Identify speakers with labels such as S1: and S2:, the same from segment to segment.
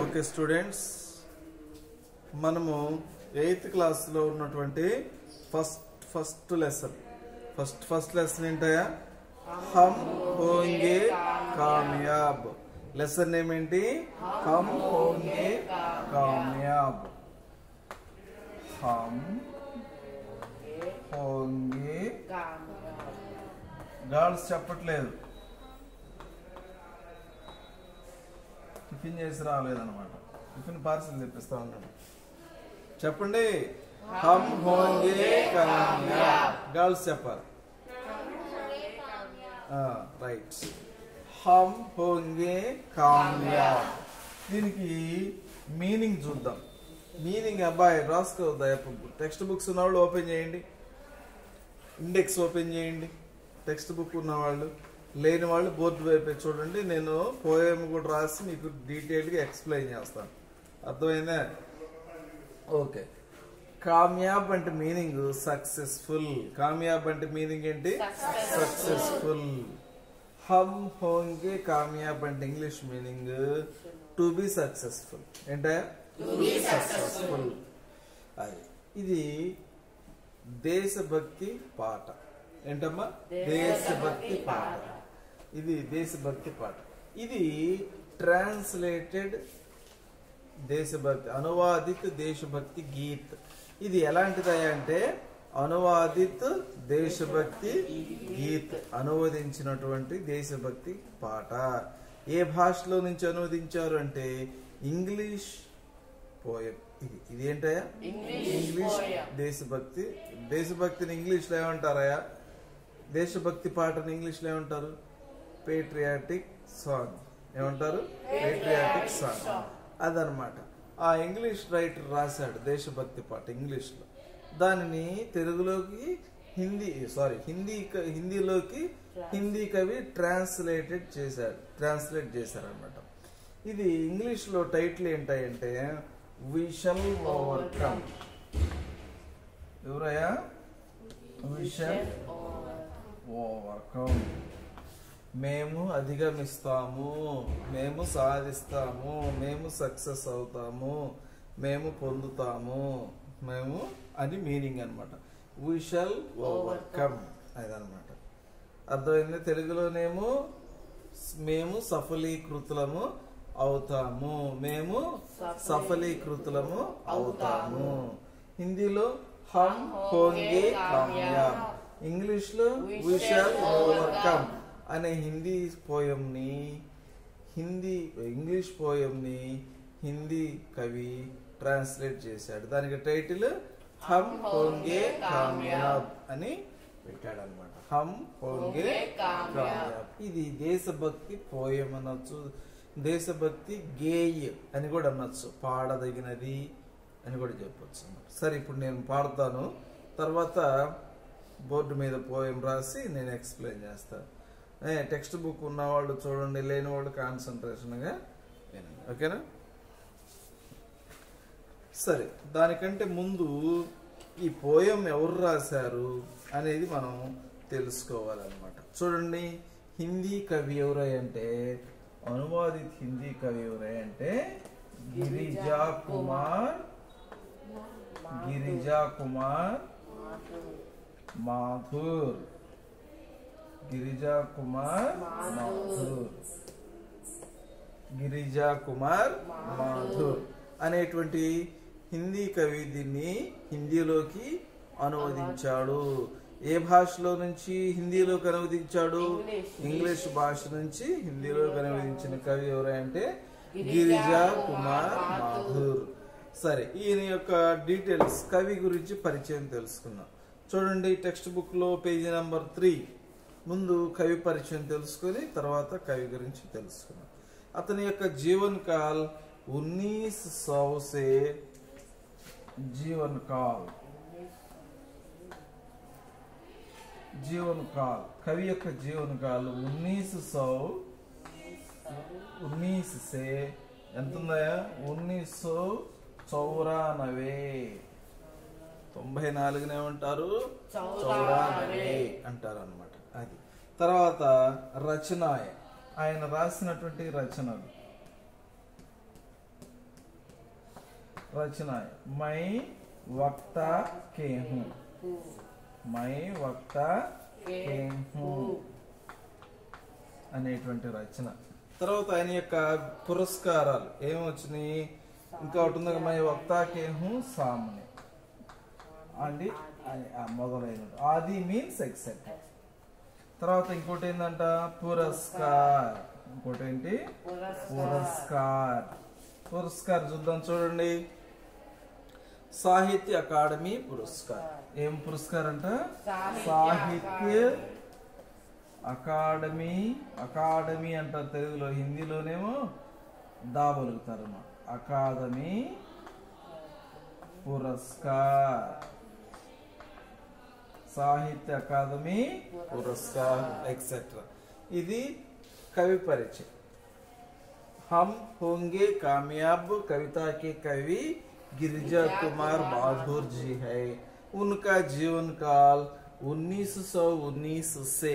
S1: Okay students మనము eighth క్లాస్లో ఉన్నటువంటి first first lesson first first lesson ఏంటయా హమ్ హోంగే కామయాబ్ లెసన్ ఏమేంటి హమ్ హోంగే కామయాబ్ హమ్ హోంగే గర్ల్స్ చెప్పట్లేదు టిఫిన్ చేసి రాలేదన్నమాట టిఫిన్ పార్సల్ తెప్పిస్తా ఉన్నాడు చెప్పండి హమ్ హోంగే కామయాబ్ గర్ల్స్ చెప్పాలి రైట్ హమ్ హోంగే కామయాబ్ దీనికి మీనింగ్ చూద్దాం మీనింగ్ అబ్బాయి రాసుకో టెక్స్ట్ బుక్స్ ఉన్నవాళ్ళు ఓపెన్ చేయండి ఇండెక్స్ ఓపెన్ చేయండి టెక్స్ట్ బుక్ ఉన్నవాళ్ళు లేని వాళ్ళు బోర్డు వైపు చూడండి నేను పోయం కూడా రాసి మీకు డీటెయిల్గా ఎక్స్ప్లెయిన్ చేస్తాను అర్థమైందా ఓకే కామ్యాబ్ అంటే మీనింగ్ సక్సెస్ఫుల్ కామ్యాబ్ అంటే మీనింగ్ ఏంటి సక్సెస్ఫుల్ హమ్ హోంగే కామ్యాబ్ అంటే English meaning to be successful ఏంటా సక్సెస్ఫుల్ అది ఇది దేశభక్తి పాట ఏంటమ్మా దేశభక్తి పాట ఇది దేశభక్తి పాట ఇది ట్రాన్స్లేటెడ్ దేశభక్తి అనువాదిత్ దేశభక్తి గీత్ ఇది ఎలాంటిదయ్యా అంటే అనువాదిత్ దేశభక్తి గీత్ అనువదించినటువంటి దేశభక్తి పాట ఏ భాషలో నుంచి అనువదించారు అంటే ఇంగ్లీష్ పోయం ఇది ఇది ఏంటయ్యా ఇంగ్లీష్ దేశభక్తి దేశభక్తిని ఇంగ్లీష్లో ఏమంటారయ్యా దేశభక్తి పాటని ఇంగ్లీష్లో ఏమంటారు పేట్రియాటిక్ సాంగ్ ఏమంటారు పేట్రియాటిక్ సాంగ్ అదనమాట ఆ ఇంగ్లీష్ రైటర్ రాశాడు దేశభక్తి పాట ఇంగ్లీష్లో దానిని తెలుగులోకి హిందీ సారీ హిందీ క- హిందీలోకి హిందీ కవి ట్రాన్స్లేటెడ్ చేశాడు ట్రాన్స్లేట్ చేశారనమాట ఇది ఇంగ్లీష్లో టైటిల్ ఏంటంటే వి షల్ ఓవర్కమ్ ఎవరయ్యా వి షల్ ఓవర్కమ్ మేము అధిగమిస్తాము మేము సాధిస్తాము మేము సక్సెస్ అవుతాము మేము పొందుతాము మేము అని మీనింగ్ అనమాట వి షల్ ఓవర్కమ్ అదనమాట అర్థమైంది తెలుగులోనేమో మేము సఫలీకృతులము అవుతాము మేము సఫలీకృతులము అవుతాము హిందీలో హమ్ హోంగే కామయాబ్ ఇంగ్లీష్ లో వి షాల్ ఓవర్కమ్ అనే హిందీ పోయంని హిందీ ఇంగ్లీష్ పోయంని హిందీ కవి ట్రాన్స్లేట్ చేశాడు దానికి టైటిల్ హమ్ హోంగే కామయాబ్ అని పెట్టాడు అనమాట హమ్ హోంగే కామయాబ్ ఇది దేశభక్తి పోయం అనొచ్చు దేశభక్తి గేయ్ అని కూడా అనొచ్చు పాడదగినది అని కూడా చెప్పొచ్చు అన్నమాట. సరే ఇప్పుడు నేను పాడతాను తర్వాత బోర్డు మీద పోయం రాసి నేను ఎక్స్ప్లెయిన్ చేస్తాను ఏ, టెక్స్ట్ బుక్ ఉన్న వాళ్ళు చూడండి లేని వాళ్ళు కాన్సన్ట్రేషన్గా వినండి ఓకేనా సరే దానికంటే ముందు ఈ పోయం ఎవరు రాశారు అనేది మనం తెలుసుకోవాలన్నమాట చూడండి హిందీ కవి ఎవరై అంటే అనువాదిత హిందీ కవి ఎవరై అంటే గిరిజా కుమార్ గిరిజా కుమార్ మాథుర్ గిరిజా కుమార్ మాథుర్ గిరిజా కుమార్ మాథుర్ అనేటువంటి హిందీ కవి దీన్ని హిందీలోకి అనువదించాడు ఏ భాషలో నుంచి హిందీలోకి అనువదించాడు ఇంగ్లీష్ భాష నుంచి హిందీలోకి అనువదించిన కవి ఎవరంటే గిరిజా కుమార్ మాథుర్ సరే ఈయన యొక్క డీటెయిల్స్ కవి గురించి పరిచయం తెలుసుకుందాం చూడండి టెక్స్ట్ బుక్ లో పేజీ నెంబర్ త్రీ ముందు కవి పరిచయం తెలుసుకొని తర్వాత కవి గురించి తెలుసుకుందాం అతని యొక్క జీవన్ కాల్ ఉన్నీస్ सौ से जीवन काल జీవన్ కాల్ కవి యొక్క జీవన్ కాల్ ఉన్నీస్ సౌ ఉన్నీస్ సే ఎంత ఉందయా ఉన్నీస్ సో చౌరానవే తొంభై నాలుగునే ఏమంటారు చౌరానవే అంటారు అనమాట అది తర్వాత రచన ఆయన రాసినటువంటి రచనలు रचना है मैं वक्ता के हूँ मैं वक्ता के हूँ అనేటువంటి రచన తర్వాత ఆయన యొక్క పురస్కారాలు ఏమొచ్చినాయి ఇంకా ఒకటి ఉంది మై వక్తాకే హూ సామ్ని అండి అని ఆ మొదలైన ఆది మీన్స్ ఎక్సెట్రా తర్వాత ఇంకోటి ఏంటంట పురస్కార్ ఇంకోటి ఏంటి పురస్కార్ పురస్కార్ చూద్దాం చూడండి సాహిత్య అకాడమీ పురస్కార్ ఏం పురస్కార్ అంట సాహిత్య అకాడమీ అకాడమీ అంటారు తెలుగులో హిందీలోనేమో దా పలుకుతారు అన్నమాట. అకాదమీ పురస్కార్ సాహిత్య అకాదమీ పురస్కార్ ఎక్సెట్రా ఇది కవి పరిచయం हम होंगे कामयाब कविता के कवि गिरिजा कुमार बहादुर जी है उनका जीवन काल 1919 से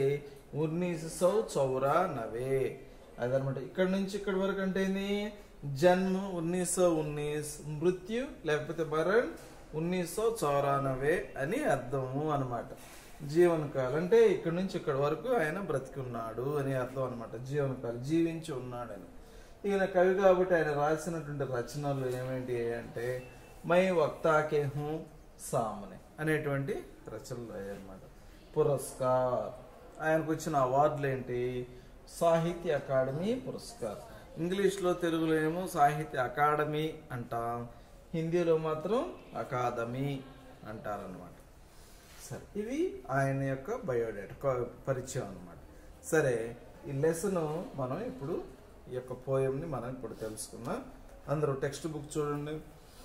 S1: 1994 అదనమాట ఇక్కడ నుంచి ఇక్కడ వరకు అంటే ఏంది జన్మ ఉన్నీస్ సో ఉన్నీస్ మృత్యు లేకపోతే మరణ్ ఉన్నీస్ సో చౌరానవే అని అర్థము అనమాట జీవనకాలం అంటే ఇక్కడ నుంచి ఇక్కడ వరకు ఆయన బ్రతికి ఉన్నాడు అని అర్థం అనమాట జీవనకాలం జీవించి ఉన్నాడని ఈయన కవి కాబట్టి ఆయన రాసినటువంటి రచనలు ఏమేంటి అంటే మై వక్తాకే హూ సామనే అనేటువంటి రచనలు అన్నమాట పురస్కార్ ఆయనకు వచ్చిన అవార్డులు ఏంటి సాహిత్య అకాడమీ పురస్కార్ ఇంగ్లీష్లో తెలుగులో ఏమో సాహిత్య అకాడమీ అంటాం హిందీలో మాత్రం అకాదమీ అంటారనమాట సరే ఇవి ఆయన యొక్క బయోడేటా పరిచయం అన్నమాట సరే ఈ లెసన్ మనం ఇప్పుడు ఈ యొక్క పోయంని మనం ఇప్పుడు తెలుసుకుందాం అందరూ టెక్స్ట్ బుక్ చూడండి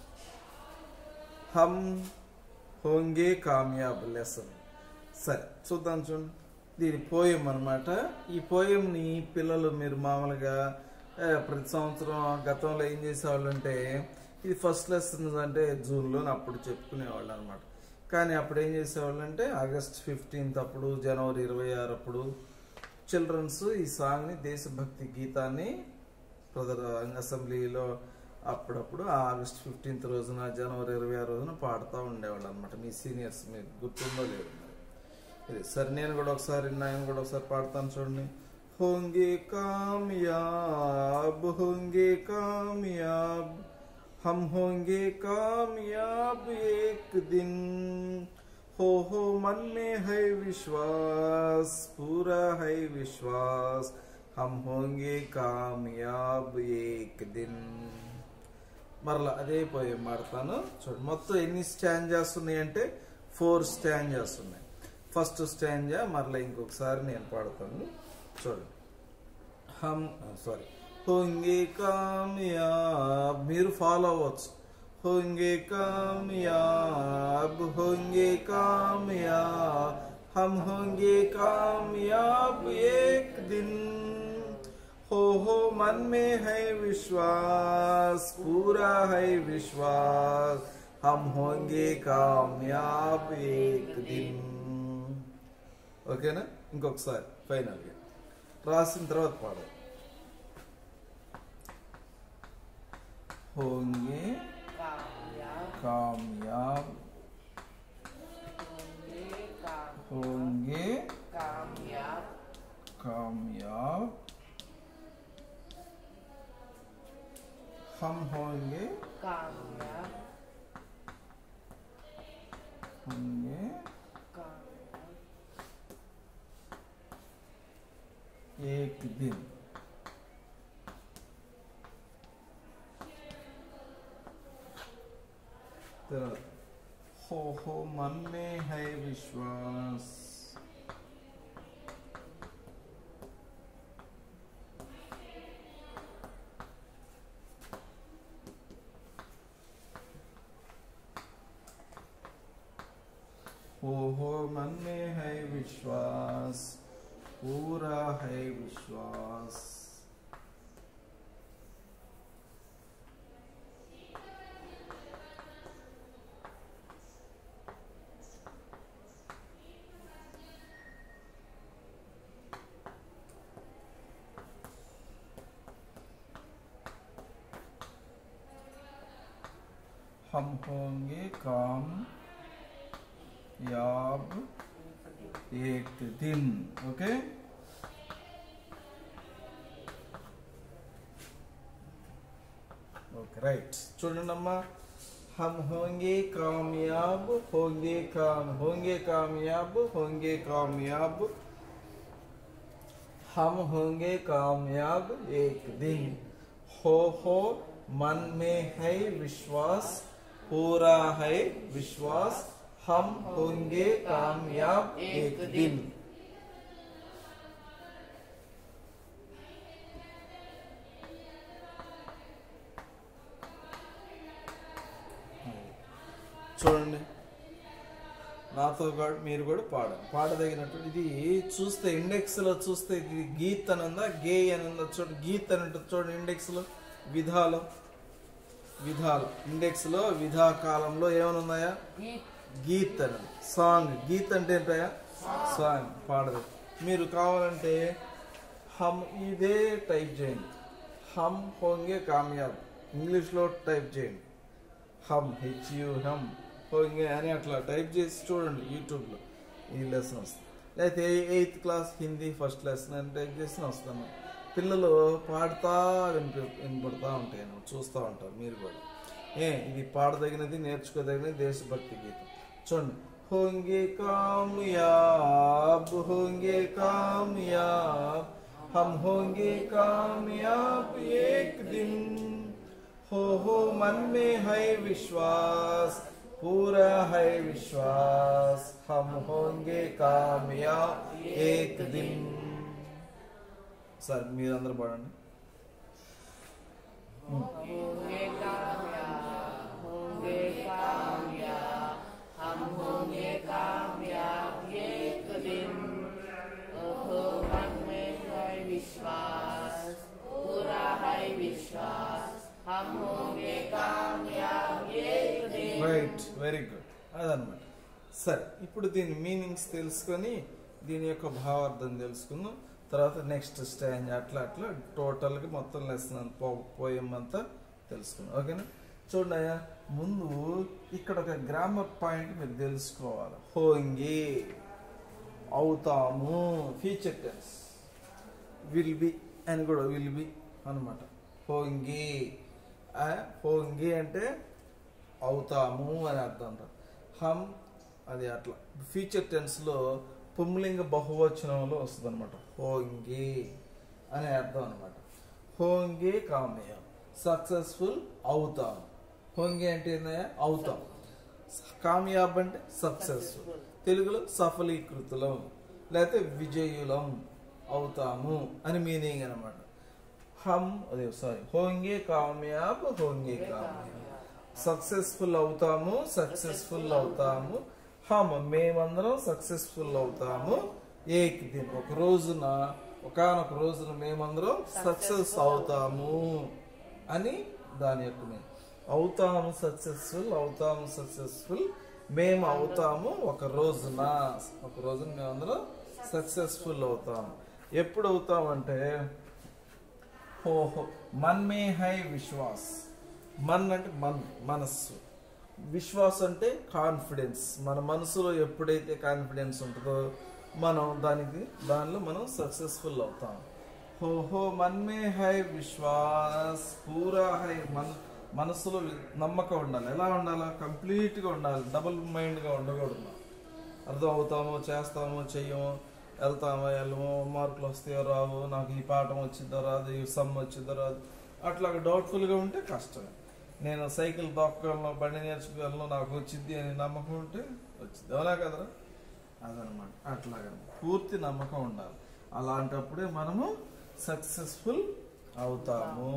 S1: హమ్ హోంగే కామయాబ్ లెసన్ సరే చూద్దాం చూడండి దీని పోయం అనమాట ఈ పోయంని పిల్లలు మీరు మామూలుగా ఆ, ప్రతి సంవత్సరం గతంలో ఏం చేసేవాళ్ళు అంటే ఇది ఫస్ట్ లెసన్ అంటే జూన్లో అప్పుడు చెప్పుకునేవాళ్ళు అనమాట కానీ అప్పుడు ఏం చేసేవాళ్ళు అంటే ఆగస్ట్ ఫిఫ్టీన్త్ అప్పుడు జనవరి ఇరవై ఆరు అప్పుడు చిల్డ్రన్స్ ఈ సాంగ్ని దేశభక్తి గీతాన్ని ప్రదర్ అసెంబ్లీలో అప్పుడప్పుడు ఆగస్ట్ ఫిఫ్టీన్త్ రోజున జనవరి ఇరవై ఆరు రోజున పాడుతూ ఉండేవాళ్ళు అనమాట మీ సీనియర్స్ మీకు గుర్తుందో లేదు మరి ఇది సరే నేను కూడా ఒకసారి నేను కూడా ఒకసారి పాడతాను చూడండి హోంగే కామయాబ్ హోంగే కామయాబ్ हम होंगे कामयाब एक दिन हो हो मन में है विश्वास पूरा है विश्वास हम होंगे कामयाब एक दिन మరలా అదే పోయం పాడతాను చూడండి మొత్తం ఎన్ని స్టాంజాస్ ఉన్నాయి అంటే ఫోర్ స్టాంజాస్ ఉన్నాయి ఫస్ట్ స్టాంజా మరలా ఇంకొకసారి నేను పాడతాను చూడండి హమ్ సారీ होंगे कामयाब మీరు ఫాలో అవ్వచ్చు होंगे कामयाब होंगे कामयाब हम होंगे कामयाब एक दिन हो हो मन में है विश्वास पूरा है विश्वास हम होंगे कामयाब एक दिन ఓకేనా ఇంకొకసారి ఫైనల్గా రాసిన తర్వాత పాడాలి होंगे कामयाब होंगे कामयाब हम होंगे होंगे एक दिन तरह हो हो मन में है विश्वास हो हो मन में है विश्वास पूरा है विश्वास हम होंगे काम याब एक दिन ओके ఓకే రైట్ చూడండి అమ్మా हम होंगे कामयाब होंगे काम होंगे कामयाब होंगे कामयाब हम होंगे कामयाब एक दिन हो हो मन में है विश्वास पूरा है विश्वास हम होंगे कामयाब एक दिन చూడండి నాతో కూడా మీరు కూడా పాడండి పాడదగినట్టు ఇది చూస్తే ఇండెక్స్ లో చూస్తే ఇది గీత్ అని ఉందా గే అని ఉందా చూడండి గీత్ అని ఉంటుంది చూడండి ఇండెక్స్ లో విధాలు విధాలు ఇండెక్స్ లో విధా కాలంలో ఏమైనా ఉన్నాయా గీత్ అని ఉంది. సాంగ్ గీత్ అంటే ఏంటయా సాంగ్ పాడదు మీరు కావాలంటే హమ్ ఇదే టైప్ చేయండి హమ్ హోంగే కామయాబ్ ఇంగ్లీష్లో టైప్ చేయండి హమ్ హెచ్యు హమ్ హోంగే అని అట్లా టైప్ చేసి చూడండి యూట్యూబ్లో ఈ లెసన్ వస్తుంది లేకపోతే eighth class Hindi first lesson అని టైప్ చేసిన వస్తాను పిల్లలు పాడుతా వినిపి వినపడుతూ ఉంటాయి అన్నమాట. చూస్తూ ఉంటారు మీరు కూడా ఏ ఇది పాడదగినది నేర్చుకోదగినది దేశభక్తి గీతం చూడండి హోంగే కామయాబ్ హోంగే కామయాబ్ हम होंगे कामयाब एक दिन हो हो मन में है विश्वास पूरा है विश्वास हम होंगे कामयाब एक दिन సార్ మీరందరూ పాడండి
S2: होंगे कामयाब होंगे कामयाब हम होंगे कामयाब एक दिन ओहो मन में है विश्वास पूरा है विश्वास हम होंगे कामयाब एक दिन
S1: రైట్ వెరీ గుడ్ అదనమాట సరే ఇప్పుడు దీని మీనింగ్స్ తెలుసుకొని దీని యొక్క భావార్థం తెలుసుకుందాం తర్వాత నెక్స్ట్ స్టాండ్ అట్లా అట్లా టోటల్గా మొత్తం లెసన్ పోయం అంతా తెలుసుకుందాం ఓకేనా చూడండి అయ్యా ముందు ఇక్కడ ఒక గ్రామర్ పాయింట్ మీరు తెలుసుకోవాలి హోంగి అవుతాము ఫ్యూచర్ టెన్స్ విల్ బి అని కూడా విల్ బి అనమాట హోంగి ఆ, హోంగి అంటే అవుతాము అని అర్థం అంటారు హమ్ అది అట్లా ఫ్యూచర్ టెన్స్లో పుంలింగ బహువచనంలో వస్తుంది అనమాట హోంగి అనే అర్థం అనమాట హోంగే కామయ సక్సెస్ఫుల్ అవుతాం హోంగి అంటే ఏందయ్యా అవుతాం కామయాబ్ అంటే సక్సెస్ఫుల్ తెలుగులో సఫలీకృతులం లేకపోతే విజయులం అవుతాము అని మీనింగ్ అనమాట హమ్ అదే సారీ హోంగే కామయాబ్ హోంగే కామయాబ్ సక్సెస్ఫుల్ అవుతాము సక్సెస్ఫుల్ అవుతాము హమ్ మేమందరం సక్సెస్ఫుల్ అవుతాము ఏక్ దిన్ ఒక రోజున ఒకనొక రోజున మేమందరం సక్సెస్ అవుతాము అని దాని యొక్క meaning. అవుతాము సక్సెస్ఫుల్ అవుతాము సక్సెస్ఫుల్ మేము అవుతాము ఒక రోజున ఒక రోజున మేమందరం సక్సెస్ఫుల్ అవుతాము ఎప్పుడు అవుతామంటే ఓహో మన్ మే హై విశ్వాస్ మన్ అంటే మన్ మనస్సు విశ్వాస్ అంటే కాన్ఫిడెన్స్ మన మనసులో ఎప్పుడైతే కాన్ఫిడెన్స్ ఉంటుందో మనం దానికి దానిలో మనం సక్సెస్ఫుల్ అవుతాం హో హో మన్ మే హై విశ్వాస్ పూరా హై మన మనసులో నమ్మకం ఉండాలి ఎలా ఉండాలి కంప్లీట్గా ఉండాలి డబుల్ మైండ్గా ఉండకూడదు అర్థం అవుతామో చేస్తామో చెయ్యమో వెళ్తామో వెళ్ళమో మార్కులు వస్తాయో రావు నాకు ఈ పాఠం వచ్చిందో రాదు ఈ సమ్ వచ్చిందో రాదు అట్లా డౌట్ఫుల్గా ఉంటే కష్టమే నేను సైకిల్ తొక్కగలను బండి నేర్చుకోగలను నాకు వచ్చింది అని నమ్మకం ఉంటే వచ్చింది అవునా కదరా అదనమాట అట్లాగా పూర్తి నమ్మకం ఉండాలి అలాంటప్పుడే మనము సక్సెస్ఫుల్ అవుతాము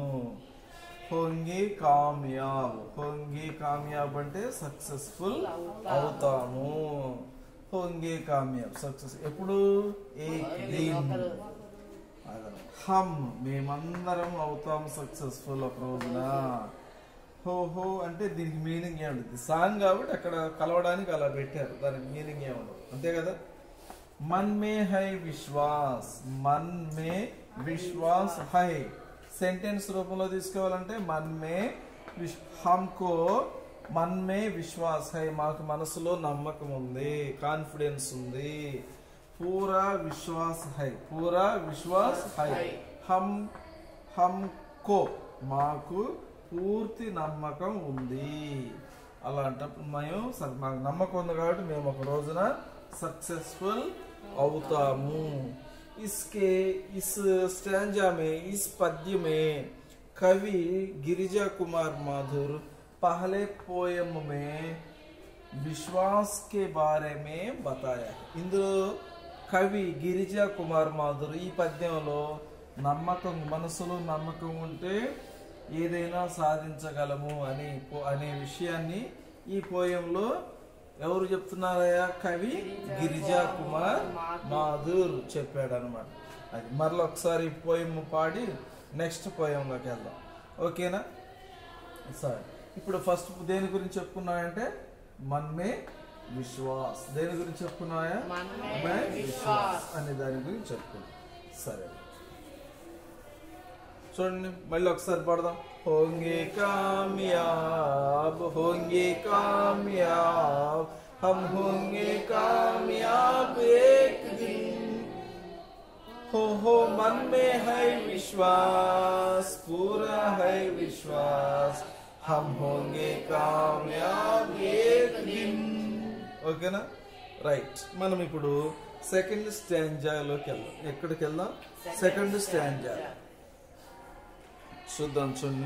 S1: హోంగి కామయాబ్ హోంగి కామయాబ్ అంటే సక్సెస్ఫుల్ అవుతాము హోంగే కామయాబ్ సక్సెస్ ఎప్పుడు ఏక్ దిన్ అదన. హమ్ మేమందరం అవుతాం సక్సెస్ఫుల్ ఒక రోజున హో హో అంటే దీనికి మీనింగ్ ఏముంటుంది సాంగ్ కాబట్టి అక్కడ కలవడానికి అలా పెట్టారు దానికి మీనింగ్ ఏముండదు అంతే కదా మన్ మే హై విశ్వాస్ మన్ మే విశ్వాస్ హై సెంటెన్స్ రూపంలో తీసుకోవాలంటే మన్ మే విశ్ హమ్కో మన్మే విశ్వాస్ హై మాకు మనసులో నమ్మకం ఉంది కాన్ఫిడెన్స్ ఉంది పూరా విశ్వాస్ హై పూరా విశ్వాస్ హై హమ్ హమ్ కో మాకు పూర్తి నమ్మకం ఉంది అలాంటప్పుడు మేము స- మాకు నమ్మకం ఉంది కాబట్టి మేము ఒక రోజున సక్సెస్ఫుల్ అవుతాము इसके इस स्टैंजा में इस पद्य में कवि गिरिजा कुमार माधुर पहले पोयम में విశ్వాస్ కే బారే మే బతాయా ఇందులో కవి గిరిజా కుమార్ మాధుర్ ఈ పద్యంలో నమ్మకం మనసులో నమ్మకం ఉంటే ఏదైనా సాధించగలము అని పో- అనే విషయాన్ని ఈ పోయంలో ఎవరు చెప్తున్నారయ్యా కవి గిరిజా కుమార్ మాధుర్ చెప్పాడు అనమాట అది మరలా ఒకసారి పోయం పాడి నెక్స్ట్ పోయంలోకి వెళ్దాం ఓకేనా సరే ఇప్పుడు ఫస్ట్ దేని గురించి చెప్పుకున్నాయంటే మన్మే విశ్వాస్ దేని గురించి చెప్పుకున్నాయా
S2: మన్మే
S1: మే
S2: విశ్వాస్.
S1: అనే దాని గురించి చెప్పుకున్నాం సరే చూడండి మళ్ళీ ఒకసారి పడదాం హోంగే కామయాబ్ హోంగే కామయాబ్ హమ్ హోంగే కామయాబ్ ఏక్ దిన్ हो हो मन में है विश्वास पूरा है विश्वास हम होंगे कामयाब एक दिन ఓకేనా రైట్ మనం ఇప్పుడు సెకండ్ స్టాంజాలోకి వెళ్దాం ఎక్కడికి వెళ్దాం సెకండ్ స్టాంజా చూద్దాం చూడండి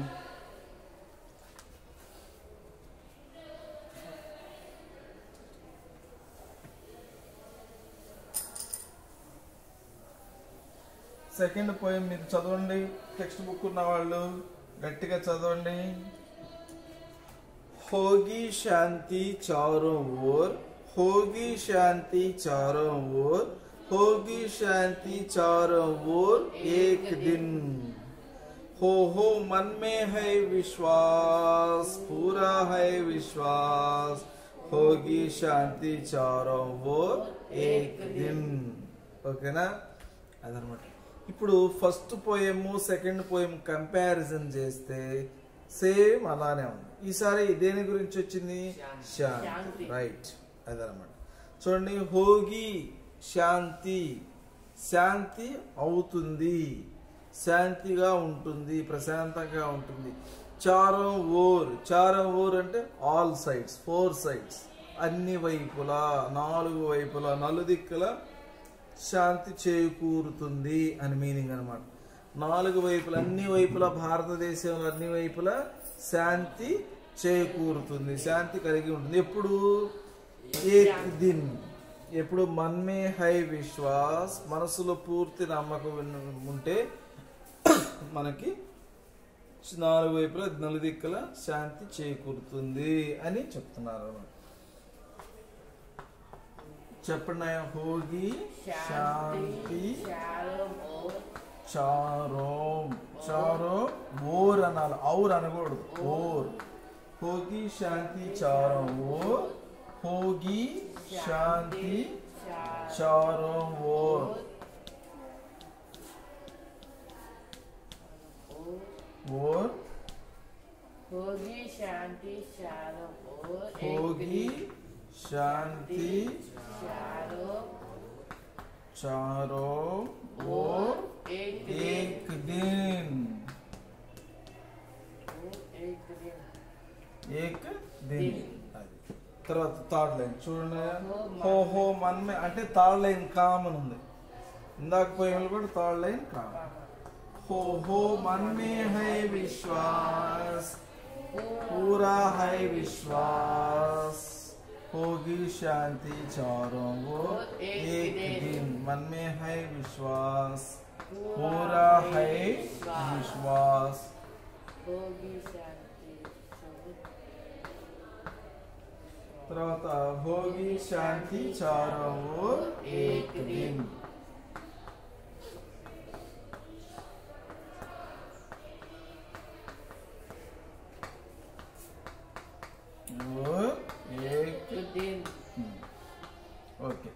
S1: సెకండ్ పోయం మీరు చదవండి టెక్స్ట్ బుక్ ఉన్న వాళ్ళు గట్టిగా చదవండి होगी शांति चारों ओर होगी शांति चारों ओर होगी शांति चारों ओर एक दिन हो हो मन में है विश्वास पूरा है विश्वास होगी शांति चारों ओर एक दिन ఓకేనా అదనమాట ఇప్పుడు first poem second poem comparison చేస్తే సేమ్ అలానే ఉంది ఈసారి దేని గురించి వచ్చింది శాంతి
S2: శాంతి.
S1: రైట్ అదనమాట చూడండి హోగి శాంతి శాంతి అవుతుంది శాంతిగా ఉంటుంది ప్రశాంతంగా ఉంటుంది చారం ఓర్ చారం ఓర్ అంటే ఆల్ సైడ్స్ ఫోర్ సైడ్స్ అన్ని వైపులా నాలుగు వైపులా నలుదిక్కుల శాంతి చేకూరుతుంది అని మీనింగ్ అన్నమాట నాలుగు వైపులా అన్ని వైపులా భారతదేశంలో అన్ని వైపులా శాంతి చేకూరుతుంది శాంతి కలిగి ఉంటుంది ఎప్పుడు ఏక్ దిన్ ఎప్పుడు మన్మే హై విశ్వాస్ మనసులో పూర్తి నమ్మకం ఉన్న- ఉంటే మనకి నాలుగు వైపులా నలుదిక్కుల శాంతి చేకూరుతుంది అని చెప్తున్నారు అన్నమాట చెప్పండి హోగి శాంతి
S2: చారం ఓర్
S1: చారోం చారో ఓర్ అనాలి ఔర్ అనకూడదు ఓర్ హోగి శాంతి చారం ఓర్ హోగి శాంతి చారో ఓర్ ఓర్
S2: होगी शांति चारों ओर एक
S1: హోగి
S2: दिन
S1: శాంతి
S2: चारों
S1: చారో ఓర్
S2: ओर एक दिन
S1: ఏక్ దిన్
S2: ओर एक दिन
S1: ఏక్ దిన్ అది తర్వాత థర్డ్ లైన్ చూడండి హో హో మన్మే అంటే థర్డ్ లైన్ కామన్ ఉంది ఇందాక పోయిన కూడా థర్డ్ లైన్ కామన్ हो हो मन में है विश्वास पूरा है विश्वास होगी शांति चारों ओर एक दिन मन में है विश्वास पूरा है विश्वास
S2: होगी शांति
S1: తర్వాత భోగి శాంతి చారో ఓర్ ఏక్ దిన్ ఓర్ ఏక్
S2: एक दिन
S1: ఓకే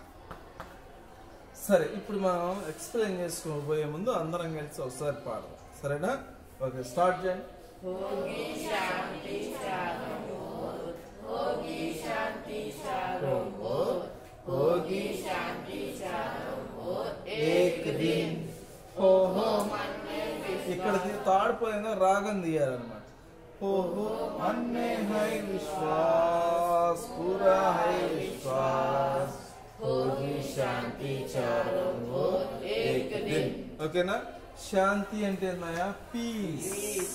S1: సరే ఇప్పుడు మనం ఎక్స్ప్లెయిన్ చేసుకోబోయే ముందు అందరం కలిసి ఒకసారి పాడదాం సరేనా ఓకే స్టార్ట్ చేయండి
S2: होगी शांति चारों ओर होगी शांति चारों ओर
S1: ఏక్
S2: एक
S1: దిన్
S2: दिन
S1: హో హో
S2: मन में
S1: ఇక్కడ
S2: विश्वास
S1: ది- థర్డ్ పోయిన రాగం తీయాలన్నమాట హో హో मन में है विश्वास पूरा है विश्वास
S2: होगी शांति चारों ओर एक दिन
S1: ఓకేనా శాంతి అంటే ఏందయ్యా పీస్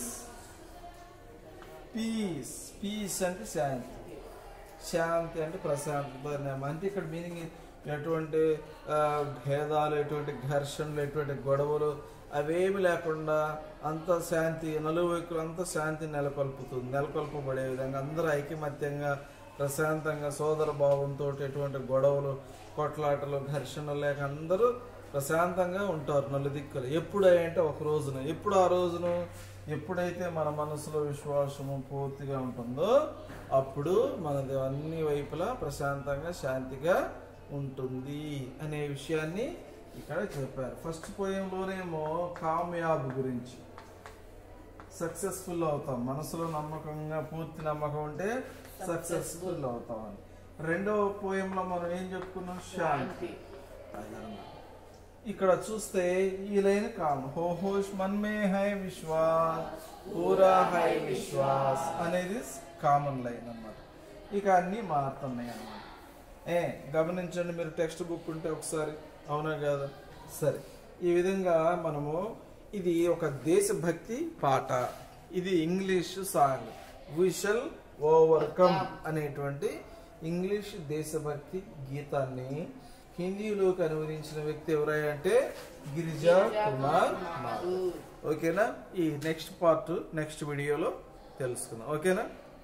S1: పీస్ పీస్ అంటే శాంతి శాంతి అంటే ప్రశాంతత అంటే ఇక్కడ మీనింగ్ ఎటువంటి ఆ, భేదాలు ఎటువంటి ఘర్షణలు ఎటువంటి గొడవలు అవేమి లేకుండా అంత శాంతి నలువైపులు అంత శాంతి నెలకొల్పుతుంది నెలకొల్పబడే విధంగా అందరూ ఐకమత్యంగా ప్రశాంతంగా సోదర భావంతో ఎటువంటి గొడవలు కొట్లాటలు ఘర్షణలు లేక అందరూ ప్రశాంతంగా ఉంటారు నలుదిక్కులు ఎప్పుడు అంటే ఒక రోజున ఎప్పుడు ఆ రోజును ఎప్పుడైతే మన మనసులో విశ్వాసము పూర్తిగా ఉంటుందో అప్పుడు మనది అన్ని వైపులా ప్రశాంతంగా శాంతిగా ఉంటుంది అనే విషయాన్ని ఇక్కడ చెప్పారు ఫస్ట్ పోయంలోనేమో కామయాబ్ గురించి సక్సెస్ఫుల్ అవుతాం మనసులో నమ్మకంగా పూర్తి నమ్మకం ఉంటే సక్సెస్ఫుల్ అవుతాం అని రెండవ పోయంలో మనం ఏం చెప్పుకున్నాం శాంతి
S2: शांति
S1: అదన్నమాట. ఇక్కడ చూస్తే ఈ లైన్ కామ్ హో హోష్ మన్ మే హై విశ్వాస్ పూరా హై విశ్వాస్ అనేది కామన్ లైన్ అన్నమాట ఇక అన్ని మారుతున్నాయి అన్నమాట ఏ గమనించండి మీరు టెక్స్ట్ బుక్ ఉంటే ఒకసారి అవునా కదా సరే ఈ విధంగా మనము ఇది ఒక దేశభక్తి పాట ఇది English song we shall overcome అనేటువంటి ఇంగ్లీష్ దేశభక్తి గీతాన్ని హిందీలోకి అనువదించిన వ్యక్తి ఎవరై అంటే గిరిజా కుమార్ మాథుర్ ఓకేనా ఈ నెక్స్ట్ పార్ట్ నెక్స్ట్ వీడియోలో తెలుసుకుందాం ఓకేనా